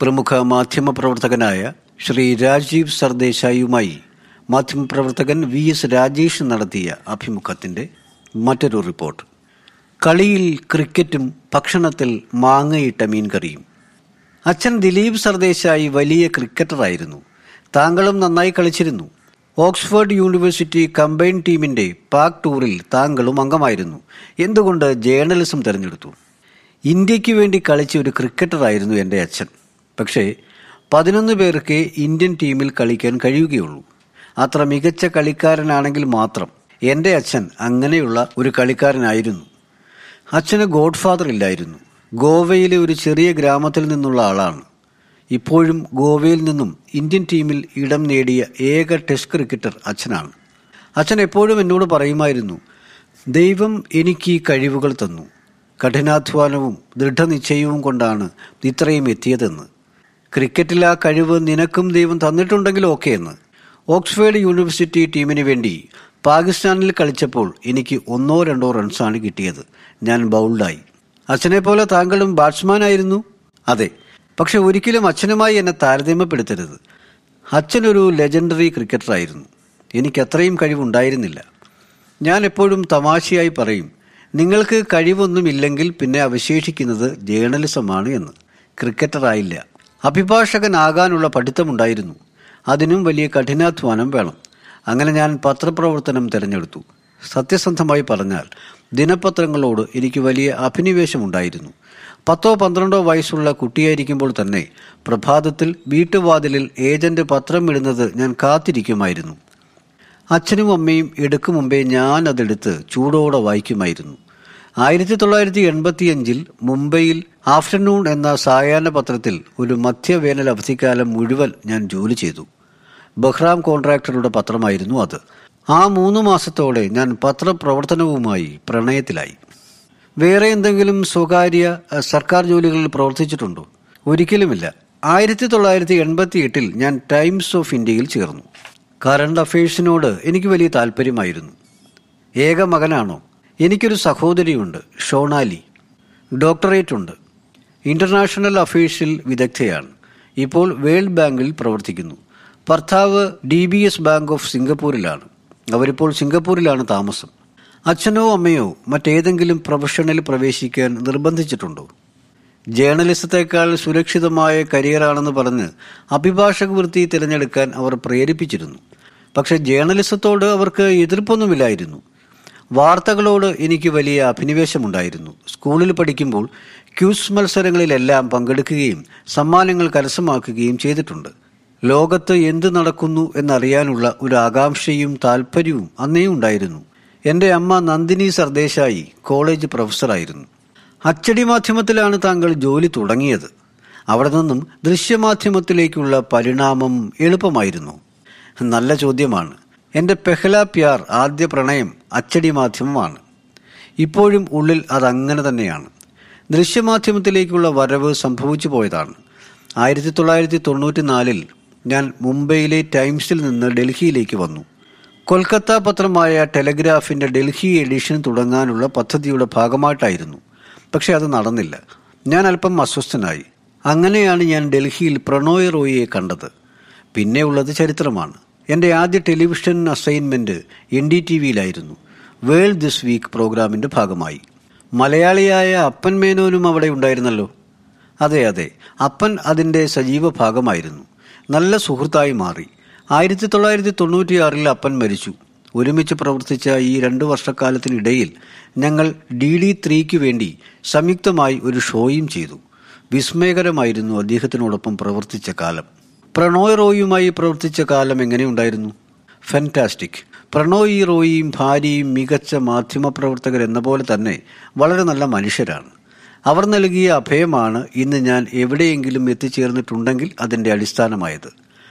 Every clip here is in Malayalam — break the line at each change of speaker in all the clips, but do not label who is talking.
പ്രമുഖ മാധ്യമപ്രവർത്തകനായ ശ്രീ രാജീവ് സർദേശായിയുമായി മാധ്യമപ്രവർത്തകൻ വി എസ് രാജേഷ് നടത്തിയ അഭിമുഖത്തിന്റെ മറ്റൊരു റിപ്പോർട്ട് കളിയിൽ ക്രിക്കറ്റും ഭക്ഷണത്തിൽ മാങ്ങയിട്ട മീൻകറിയും അച്ഛൻ ദിലീപ് സർദേശായി വലിയ ക്രിക്കറ്ററായിരുന്നു താങ്കളും നന്നായി കളിച്ചിരുന്നു ഓക്സ്ഫോർഡ് യൂണിവേഴ്സിറ്റി കമ്പൈൻ ടീമിന്റെ പാക് ടൂറിൽ താങ്കളും അംഗമായിരുന്നു എന്തുകൊണ്ട് ജേർണലിസം തിരഞ്ഞെടുത്തു ഇന്ത്യക്ക് വേണ്ടി കളിച്ച ഒരു ക്രിക്കറ്ററായിരുന്നു എൻ്റെ അച്ഛൻ പക്ഷേ പതിനൊന്ന് പേർക്ക് ഇന്ത്യൻ ടീമിൽ കളിക്കാൻ കഴിയുകയുള്ളൂ അത്ര മികച്ച കളിക്കാരനാണെങ്കിൽ മാത്രം എൻ്റെ അച്ഛൻ അങ്ങനെയുള്ള ഒരു കളിക്കാരനായിരുന്നു അച്ഛന് ഗോഡ് ഫാദർ ഇല്ലായിരുന്നു ഗോവയിലെ ഒരു ചെറിയ ഗ്രാമത്തിൽ നിന്നുള്ള ആളാണ് ഇപ്പോഴും ഗോവയിൽ നിന്നും ഇന്ത്യൻ ടീമിൽ ഇടം നേടിയ ഏക ടെസ്റ്റ് ക്രിക്കറ്റർ അച്ഛനാണ് അച്ഛൻ എപ്പോഴും എന്നോട് പറയുമായിരുന്നു ദൈവം എനിക്ക് ഈ കഴിവുകൾ തന്നു കഠിനാധ്വാനവും ദൃഢനിശ്ചയവും കൊണ്ടാണ് ഇത്രയും എത്തിയതെന്ന് ക്രിക്കറ്റിൽ ആ കഴിവ് നിനക്കും ദൈവം തന്നിട്ടുണ്ടെങ്കിൽ ഓക്കെ എന്ന് ഓക്സ്ഫോർഡ് യൂണിവേഴ്സിറ്റി ടീമിന് വേണ്ടി പാകിസ്ഥാനിൽ കളിച്ചപ്പോൾ എനിക്ക് ഒന്നോ രണ്ടോ റൺസാണ് കിട്ടിയത് ഞാൻ ബൗൾഡായി അച്ഛനെ പോലെ താങ്കളും ബാറ്റ്സ്മാനായിരുന്നു അതെ പക്ഷെ ഒരിക്കലും അച്ഛനുമായി എന്നെ താരതമ്യപ്പെടുത്തരുത് അച്ഛനൊരു ലെജൻഡറി ക്രിക്കറ്ററായിരുന്നു എനിക്ക് അത്രയും കഴിവുണ്ടായിരുന്നില്ല ഞാൻ എപ്പോഴും തമാശയായി പറയും നിങ്ങൾക്ക് കഴിവൊന്നുമില്ലെങ്കിൽ പിന്നെ അവശേഷിക്കുന്നത് ജേർണലിസമാണ് എന്ന് ക്രിക്കറ്ററായില്ല അഭിഭാഷകനാകാനുള്ള പഠിത്തമുണ്ടായിരുന്നു അതിനും വലിയ കഠിനാധ്വാനം വേണം അങ്ങനെ ഞാൻ പത്രപ്രവർത്തനം തിരഞ്ഞെടുത്തു സത്യസന്ധമായി പറഞ്ഞാൽ ദിനപത്രങ്ങളോട് എനിക്ക് വലിയ അഭിനിവേശമുണ്ടായിരുന്നു പത്തോ പന്ത്രണ്ടോ വയസ്സുള്ള കുട്ടിയായിരിക്കുമ്പോൾ തന്നെ പ്രഭാതത്തിൽ വീട്ടുവാതിലിൽ ഏജന്റ് പത്രം ഇടുന്നത് ഞാൻ കാത്തിരിക്കുമായിരുന്നു അച്ഛനും അമ്മയും എടുക്കും മുമ്പേ ഞാൻ അതെടുത്ത് ചൂടോടെ വായിക്കുമായിരുന്നു ആയിരത്തി തൊള്ളായിരത്തി എൺപത്തിയഞ്ചിൽ മുംബൈയിൽ ആഫ്റ്റർനൂൺ എന്ന സായാഹ്ന പത്രത്തിൽ ഒരു മധ്യവേനൽ അവധിക്കാലം മുഴുവൻ ഞാൻ ജോലി ചെയ്തു ബഹ്റാം കോൺട്രാക്ടറുടെ പത്രമായിരുന്നു അത് ആ മൂന്ന് മാസത്തോടെ ഞാൻ പത്രപ്രവർത്തനവുമായി പ്രണയത്തിലായി വേറെ എന്തെങ്കിലും സ്വകാര്യ അഹ്, സർക്കാർ ജോലികളിൽ പ്രവർത്തിച്ചിട്ടുണ്ടോ ഒരിക്കലുമില്ല ആയിരത്തി തൊള്ളായിരത്തി എൺപത്തി എട്ടിൽ ഞാൻ ടൈംസ് ഓഫ് ഇന്ത്യയിൽ ചേർന്നു കറണ്ട് അഫയേഴ്സിനോട് എനിക്ക് വലിയ താല്പര്യമായിരുന്നു ഏക മകനാണോ എനിക്കൊരു സഹോദരിയുണ്ട് ഷോണാലി ഡോക്ടറേറ്റ് ഉണ്ട് ഇന്റർനാഷണൽ അഫയേഴ്സിൽ വിദഗ്ധയാണ് ഇപ്പോൾ വേൾഡ് ബാങ്കിൽ പ്രവർത്തിക്കുന്നു ഭർത്താവ് D B S bank of സിംഗപ്പൂരിലാണ് അവരിപ്പോൾ സിംഗപ്പൂരിലാണ് താമസം അച്ഛനോ അമ്മയോ മറ്റേതെങ്കിലും പ്രൊഫഷനിൽ പ്രവേശിക്കാൻ നിർബന്ധിച്ചിട്ടുണ്ടോ ജേർണലിസത്തെക്കാൾ സുരക്ഷിതമായ കരിയറാണെന്ന് പറഞ്ഞ് അഭിഭാഷക വൃത്തി തിരഞ്ഞെടുക്കാൻ അവർ പ്രേരിപ്പിച്ചിരുന്നു പക്ഷെ ജേർണലിസത്തോട് അവർക്ക് എതിർപ്പൊന്നുമില്ലായിരുന്നു വാർത്തകളോട് എനിക്ക് വലിയ അഭിനിവേശമുണ്ടായിരുന്നു സ്കൂളിൽ പഠിക്കുമ്പോൾ ക്യൂസ് മത്സരങ്ങളിലെല്ലാം പങ്കെടുക്കുകയും സമ്മാനങ്ങൾ കരസ്ഥമാക്കുകയും ചെയ്തിട്ടുണ്ട് ലോകത്ത് എന്ത് നടക്കുന്നു എന്നറിയാനുള്ള ഒരു ആകാംക്ഷയും താല്പര്യവും അന്നേ ഉണ്ടായിരുന്നു എന്റെ അമ്മ നന്ദിനി സർദേശായി കോളേജ് പ്രൊഫസറായിരുന്നു അച്ചടി മാധ്യമത്തിലാണ് താങ്കൾ ജോലി തുടങ്ങിയത് അവിടെ നിന്നും ദൃശ്യമാധ്യമത്തിലേക്കുള്ള പരിണാമം എളുപ്പമായിരുന്നു നല്ല ചോദ്യമാണ് എന്റെ പെഹ്ല പ്യാർ ആദ്യ പ്രണയം അച്ചടി മാധ്യമമാണ് ഇപ്പോഴും ഉള്ളിൽ അതങ്ങനെ തന്നെയാണ് ദൃശ്യമാധ്യമത്തിലേക്കുള്ള വരവ് സംഭവിച്ചു പോയതാണ് ആയിരത്തി തൊള്ളായിരത്തി തൊണ്ണൂറ്റി നാലിൽ ഞാൻ മുംബൈയിലെ ടൈംസിൽ നിന്ന് ഡൽഹിയിലേക്ക് വന്നു കൊൽക്കത്ത പത്രമായ ടെലഗ്രാഫിന്റെ ഡൽഹി എഡിഷൻ തുടങ്ങാനുള്ള പദ്ധതിയുടെ ഭാഗമായിട്ടായിരുന്നു പക്ഷെ അത് നടന്നില്ല ഞാൻ അല്പം അസ്വസ്ഥനായി അങ്ങനെയാണ് ഞാൻ ഡൽഹിയിൽ പ്രണോയ് റോയിയെ കണ്ടത് പിന്നെ ഉള്ളത് ചരിത്രമാണ് എൻ്റെ ആദ്യ television assignment N D T വിയിലായിരുന്നു വേൾഡ് ദിസ് വീക്ക് പ്രോഗ്രാമിന്റെ ഭാഗമായി മലയാളിയായ അപ്പൻ മേനോനും അവിടെ ഉണ്ടായിരുന്നല്ലോ അതെ അതെ അപ്പൻ അതിന്റെ സജീവ ഭാഗമായിരുന്നു നല്ല സുഹൃത്തായി മാറി ആയിരത്തി തൊള്ളായിരത്തി തൊണ്ണൂറ്റിയാറിൽ അപ്പൻ മരിച്ചു ഒരുമിച്ച് പ്രവർത്തിച്ച ഈ രണ്ടു വർഷക്കാലത്തിനിടയിൽ ഞങ്ങൾ ഡി ഡി ത്രീക്ക് വേണ്ടി സംയുക്തമായി ഒരു ഷോയും ചെയ്തു വിസ്മയകരമായിരുന്നു അദ്ദേഹത്തിനോടൊപ്പം പ്രവർത്തിച്ച കാലം പ്രണോയ് റോയിയുമായി പ്രവർത്തിച്ച കാലം എങ്ങനെയുണ്ടായിരുന്നു ഫാന്റാസ്റ്റിക് പ്രണോയ് റോയിയും ഭാര്യയും മികച്ച മാധ്യമപ്രവർത്തകർ എന്ന പോലെ തന്നെ വളരെ നല്ല മനുഷ്യരാണ് അവർ നൽകിയ അഭയമാണ് ഇന്ന് ഞാൻ എവിടെയെങ്കിലും എത്തിച്ചേർന്നിട്ടുണ്ടെങ്കിൽ അതിന്റെ അടിസ്ഥാനമായത്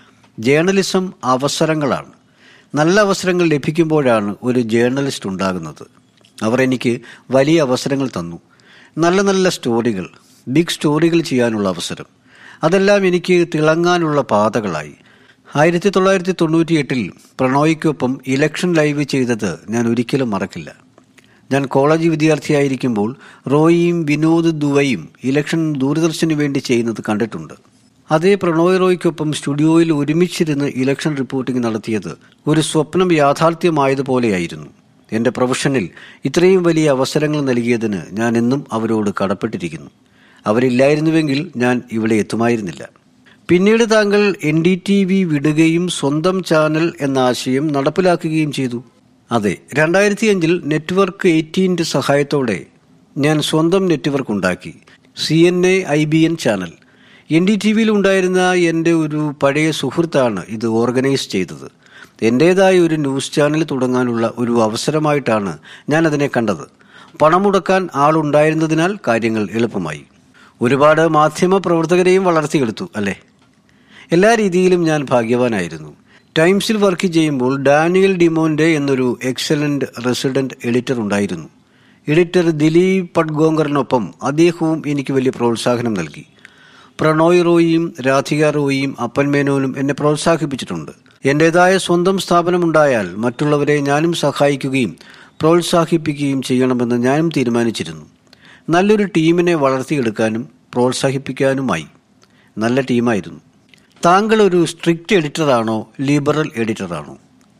ജേർണലിസം അവസരങ്ങളാണ് നല്ല അവസരങ്ങൾ ലഭിക്കുമ്പോഴാണ് ഒരു ജേർണലിസ്റ്റ് ഉണ്ടാകുന്നത് അവർ എനിക്ക് വലിയ അവസരങ്ങൾ തന്നു നല്ല നല്ല സ്റ്റോറികൾ ബിഗ് സ്റ്റോറികൾ ചെയ്യാനുള്ള അവസരം അതെല്ലാം എനിക്ക് തിളങ്ങാനുള്ള പാതകളായി ആയിരത്തി തൊള്ളായിരത്തി തൊണ്ണൂറ്റിയെട്ടിൽ പ്രണോയ്ക്കൊപ്പം ഇലക്ഷൻ ലൈവ് ചെയ്തത് ഞാൻ ഒരിക്കലും മറക്കില്ല ഞാൻ കോളേജ് വിദ്യാർത്ഥിയായിരിക്കുമ്പോൾ റോയിയും വിനോദ് ദുവയും ഇലക്ഷൻ ദൂരദർശന് വേണ്ടി ചെയ്യുന്നത് കണ്ടിട്ടുണ്ട് അതേ പ്രണോയ് റോയ്ക്കൊപ്പം സ്റ്റുഡിയോയിൽ ഒരുമിച്ചിരുന്ന് ഇലക്ഷൻ റിപ്പോർട്ടിംഗ് നടത്തിയത് ഒരു സ്വപ്നം യാഥാർത്ഥ്യമായതുപോലെയായിരുന്നു എന്റെ പ്രൊഫഷനിൽ ഇത്രയും വലിയ അവസരങ്ങൾ നൽകിയതിന് ഞാൻ എന്നും അവരോട് കടപ്പെട്ടിരിക്കുന്നു അവരില്ലായിരുന്നുവെങ്കിൽ ഞാൻ ഇവിടെ എത്തുമായിരുന്നില്ല പിന്നീട് താങ്കൾ എൻ ഡി ടി വി വിടുകയും സ്വന്തം ചാനൽ എന്ന ആശയം നടപ്പിലാക്കുകയും ചെയ്തു അതെ രണ്ടായിരത്തി അഞ്ചിൽ നെറ്റ്വർക്ക് എയ്റ്റീൻ്റെ സഹായത്തോടെ ഞാൻ സ്വന്തം നെറ്റ്വർക്ക് ഉണ്ടാക്കി C N A I B N channel N D T വിയിൽ ഉണ്ടായിരുന്ന എൻ്റെ ഒരു പഴയ സുഹൃത്താണ് ഇത് ഓർഗനൈസ് ചെയ്തത് എൻ്റേതായ ഒരു ന്യൂസ് ചാനൽ തുടങ്ങാനുള്ള ഒരു അവസരമായിട്ടാണ് ഞാൻ അതിനെ കണ്ടത് പണം മുടക്കാൻ ആളുണ്ടായിരുന്നതിനാൽ കാര്യങ്ങൾ എളുപ്പമായി ഒരുപാട് മാധ്യമ പ്രവർത്തകരെയും വളർത്തിയെടുത്തു അല്ലേ എല്ലാ രീതിയിലും ഞാൻ ഭാഗ്യവാനായിരുന്നു ടൈംസിൽ വർക്ക് ചെയ്യുമ്പോൾ ഡാനിയൽ ഡിമോന്റെ എന്നൊരു എക്സലന്റ് റെസിഡന്റ് എഡിറ്റർ ഉണ്ടായിരുന്നു എഡിറ്റർ ദിലീപ് പട്ഗോങ്കറിനൊപ്പം അദ്ദേഹവും എനിക്ക് വലിയ പ്രോത്സാഹനം നൽകി പ്രണോയ് റോയിയും രാധിക റോയിയും അപ്പൻ മേനോനും എന്നെ പ്രോത്സാഹിപ്പിച്ചിട്ടുണ്ട് എന്റേതായ സ്വന്തം സ്ഥാപനമുണ്ടായാൽ മറ്റുള്ളവരെ ഞാനും സഹായിക്കുകയും പ്രോത്സാഹിപ്പിക്കുകയും ചെയ്യണമെന്ന് ഞാനും തീരുമാനിച്ചിരുന്നു നല്ലൊരു ടീമിനെ വളർത്തിയെടുക്കാനും പ്രോത്സാഹിപ്പിക്കാനുമായി നല്ല ടീമായിരുന്നു താങ്കൾ ഒരു സ്ട്രിക്റ്റ് എഡിറ്ററാണോ ലിബറൽ എഡിറ്ററാണോ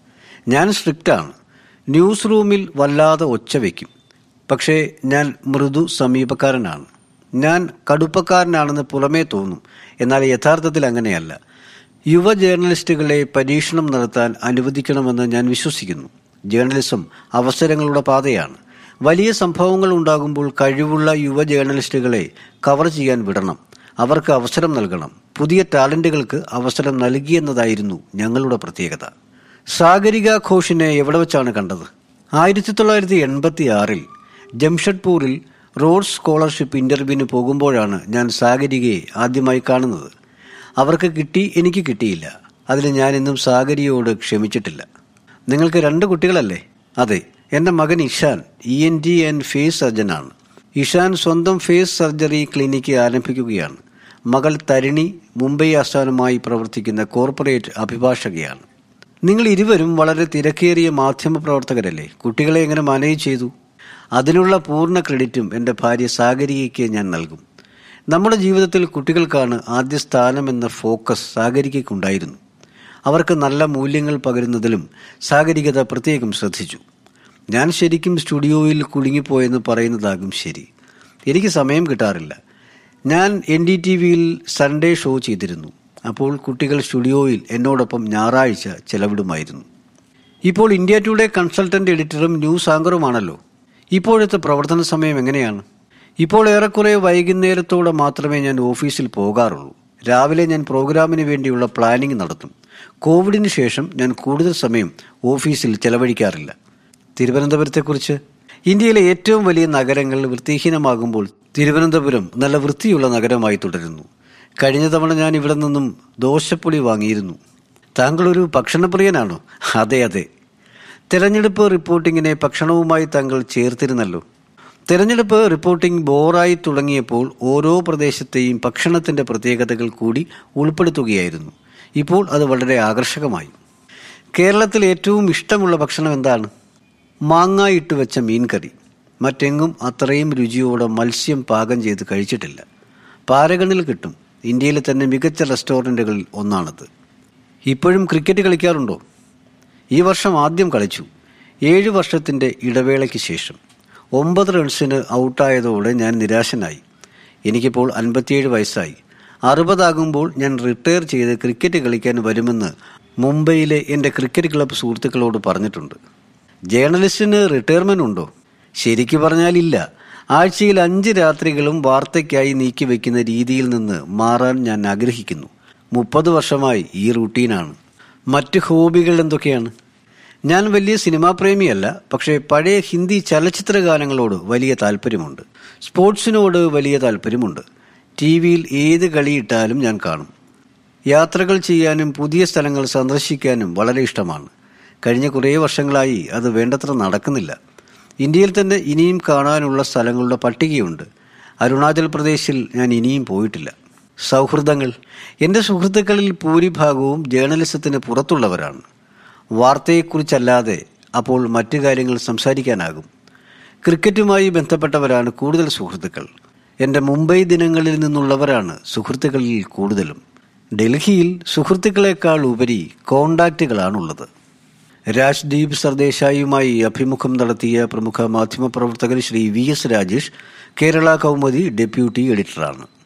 ഞാൻ സ്ട്രിക്റ്റാണ് ന്യൂസ് റൂമിൽ വല്ലാതെ ഒച്ച വയ്ക്കും പക്ഷേ ഞാൻ മൃദു സമീപക്കാരനാണ് ഞാൻ കടുപ്പക്കാരനാണെന്ന് പുറമേ തോന്നും എന്നാൽ യഥാർത്ഥത്തിൽ അങ്ങനെയല്ല യുവ ജേർണലിസ്റ്റുകളെ പരീക്ഷണം നടത്താൻ അനുവദിക്കണമെന്ന് ഞാൻ വിശ്വസിക്കുന്നു ജേർണലിസം അവസരങ്ങളുടെ പാതയാണ് വലിയ സംഭവങ്ങൾ ഉണ്ടാകുമ്പോൾ കഴിവുള്ള യുവ ജേർണലിസ്റ്റുകളെ കവർ ചെയ്യാൻ വിടണം അവർക്ക് അവസരം നൽകണം പുതിയ ടാലന്റുകൾക്ക് അവസരം നൽകിയെന്നതായിരുന്നു ഞങ്ങളുടെ പ്രത്യേകത സാഗരിക ഘോഷിനെ എവിടെ വെച്ചാണ് കണ്ടത് ആയിരത്തി തൊള്ളായിരത്തി എൺപത്തി ആറിൽ ജംഷഡ്പൂരിൽ റോഡ് സ്കോളർഷിപ്പ് ഇന്റർവ്യൂവിന് പോകുമ്പോഴാണ് ഞാൻ സാഗരികയെ ആദ്യമായി കാണുന്നത് അവർക്ക് കിട്ടി എനിക്ക് കിട്ടിയില്ല അതിൽ ഞാൻ ഇന്നും സാഗരിയോട് ക്ഷമിച്ചിട്ടില്ല നിങ്ങൾക്ക് രണ്ട് കുട്ടികളല്ലേ അതെ എൻ്റെ മകൻ Ishan E N T and face സർജനാണ് ഇഷാൻ സ്വന്തം ഫേസ് സർജറി ക്ലിനിക്ക് ആരംഭിക്കുകയാണ് മകൾ തരിണി മുംബൈ ആസ്ഥാനമായി പ്രവർത്തിക്കുന്ന കോർപ്പറേറ്റ് അഭിഭാഷകയാണ് നിങ്ങൾ ഇരുവരും വളരെ തിരക്കേറിയ മാധ്യമ പ്രവർത്തകരല്ലേ കുട്ടികളെ എങ്ങനെ മാനേജ് ചെയ്തു അതിനുള്ള പൂർണ്ണ ക്രെഡിറ്റും എൻ്റെ ഭാര്യ സാഗരികയ്ക്ക് ഞാൻ നൽകും നമ്മുടെ ജീവിതത്തിൽ കുട്ടികൾക്കാണ് ആദ്യ സ്ഥാനമെന്ന ഫോക്കസ് സാഗരികയ്ക്കുണ്ടായിരുന്നു അവർക്ക് നല്ല മൂല്യങ്ങൾ പകരുന്നതിലും സാഗരികത പ്രത്യേകം ശ്രദ്ധിച്ചു ഞാൻ ശരിക്കും സ്റ്റുഡിയോയിൽ കുടുങ്ങിപ്പോയെന്ന് പറയുന്നതാകും ശരി എനിക്ക് സമയം കിട്ടാറില്ല ഞാൻ എൻ ഡി ടി വിയിൽ സൺഡേ ഷോ ചെയ്തിരുന്നു അപ്പോൾ കുട്ടികൾ സ്റ്റുഡിയോയിൽ എന്നോടൊപ്പം ഞായറാഴ്ച ചെലവിടുമായിരുന്നു ഇപ്പോൾ ഇന്ത്യ ടുഡേ കൺസൾട്ടന്റ് എഡിറ്ററും ന്യൂസ് ആങ്കറുമാണല്ലോ ഇപ്പോഴത്തെ പ്രവർത്തന സമയം എങ്ങനെയാണ് ഇപ്പോൾ ഏറെക്കുറെ വൈകുന്നേരത്തോടെ മാത്രമേ ഞാൻ ഓഫീസിൽ പോകാറുള്ളൂ രാവിലെ ഞാൻ പ്രോഗ്രാമിന് വേണ്ടിയുള്ള പ്ലാനിംഗ് നടത്തും കോവിഡിന് ശേഷം ഞാൻ കൂടുതൽ സമയം ഓഫീസിൽ ചെലവഴിക്കാറില്ല തിരുവനന്തപുരത്തെക്കുറിച്ച് ഇന്ത്യയിലെ ഏറ്റവും വലിയ നഗരങ്ങൾ വൃത്തിഹീനമാകുമ്പോൾ തിരുവനന്തപുരം നല്ല വൃത്തിയുള്ള നഗരമായി തുടരുന്നു കഴിഞ്ഞ തവണ ഞാൻ ഇവിടെ നിന്നും ദോശപ്പൊടി വാങ്ങിയിരുന്നു താങ്കൾ ഒരു ഭക്ഷണപ്രിയനാണോ അതെ അതെ തെരഞ്ഞെടുപ്പ് റിപ്പോർട്ടിങ്ങിനെ ഭക്ഷണവുമായി താങ്കൾ ചേർത്തിരുന്നല്ലോ തെരഞ്ഞെടുപ്പ് റിപ്പോർട്ടിംഗ് ബോറായി തുടങ്ങിയപ്പോൾ ഓരോ പ്രദേശത്തെയും ഭക്ഷണത്തിന്റെ പ്രത്യേകതകൾ കൂടി ഉൾപ്പെടുത്തുകയായിരുന്നു ഇപ്പോൾ അത് വളരെ ആകർഷകമായി കേരളത്തിൽ ഏറ്റവും ഇഷ്ടമുള്ള ഭക്ഷണം എന്താണ് മാങ്ങ ഇട്ട് വെച്ച മീൻകറി മറ്റെങ്ങും അത്രയും രുചിയോടെ മത്സ്യം പാകം ചെയ്ത് കഴിച്ചിട്ടില്ല പാരഗണിൽ കിട്ടും ഇന്ത്യയിലെ തന്നെ മികച്ച റെസ്റ്റോറൻറ്റുകളിൽ ഒന്നാണത് ഇപ്പോഴും ക്രിക്കറ്റ് കളിക്കാറുണ്ടോ ഈ വർഷം ആദ്യം കളിച്ചു ഏഴ് വർഷത്തിൻ്റെ ഇടവേളയ്ക്ക് ശേഷം ഒമ്പത് റൺസിന് ഔട്ടായതോടെ ഞാൻ നിരാശനായി എനിക്കിപ്പോൾ അൻപത്തിയേഴ് വയസ്സായി അറുപതാകുമ്പോൾ ഞാൻ റിട്ടയർ ചെയ്ത് ക്രിക്കറ്റ് കളിക്കാൻ വരുമെന്ന് മുംബൈയിലെ എൻ്റെ ക്രിക്കറ്റ് ക്ലബ്ബ് സുഹൃത്തുക്കളോട് പറഞ്ഞിട്ടുണ്ട് ജേർണലിസ്റ്റിന് റിട്ടയർമെന്റ് ഉണ്ടോ ശരിക്കു പറഞ്ഞാൽ ഇല്ല ആഴ്ചയിൽ അഞ്ച് രാത്രികളും വാർത്തയ്ക്കായി നീക്കിവെക്കുന്ന രീതിയിൽ നിന്ന് മാറാൻ ഞാൻ ആഗ്രഹിക്കുന്നു മുപ്പത് വർഷമായി ഈ റൂട്ടീനാണ് മറ്റ് ഹോബികൾ എന്തൊക്കെയാണ് ഞാൻ വലിയ സിനിമാ പ്രേമിയല്ല പക്ഷേ പഴയ ഹിന്ദി ചലച്ചിത്ര ഗാനങ്ങളോട് വലിയ താല്പര്യമുണ്ട് സ്പോർട്സിനോട് വലിയ താല്പര്യമുണ്ട് ടി വിയിൽ ഏത് കളിയിട്ടാലും ഞാൻ കാണും യാത്രകൾ ചെയ്യാനും പുതിയ സ്ഥലങ്ങൾ സന്ദർശിക്കാനും വളരെ ഇഷ്ടമാണ് കഴിഞ്ഞ കുറേ വർഷങ്ങളായി അത് വേണ്ടത്ര നടക്കുന്നില്ല ഇന്ത്യയിൽ തന്നെ ഇനിയും കാണാനുള്ള സ്ഥലങ്ങളുടെ പട്ടികയുണ്ട് അരുണാചൽ പ്രദേശിൽ ഞാൻ ഇനിയും പോയിട്ടില്ല സൗഹൃദങ്ങൾ എൻ്റെ സുഹൃത്തുക്കളിൽ ഭൂരിഭാഗവും ജേർണലിസത്തിന് പുറത്തുള്ളവരാണ് വാർത്തയെക്കുറിച്ചല്ലാതെ അപ്പോൾ മറ്റു കാര്യങ്ങൾ സംസാരിക്കാനാകും ക്രിക്കറ്റുമായി ബന്ധപ്പെട്ടവരാണ് കൂടുതൽ സുഹൃത്തുക്കൾ എൻ്റെ മുംബൈ ദിനങ്ങളിൽ നിന്നുള്ളവരാണ് സുഹൃത്തുക്കളിൽ കൂടുതലും ഡൽഹിയിൽ സുഹൃത്തുക്കളെക്കാൾ ഉപരി കോണ്ടാക്റ്റുകളാണുള്ളത് രാജ്ദീപ് സർദേശായിയുമായി അഭിമുഖം നടത്തിയ പ്രമുഖ മാധ്യമപ്രവർത്തകൻ Shri V S Rajesh Kerala Kaumudi deputy എഡിറ്ററാണ്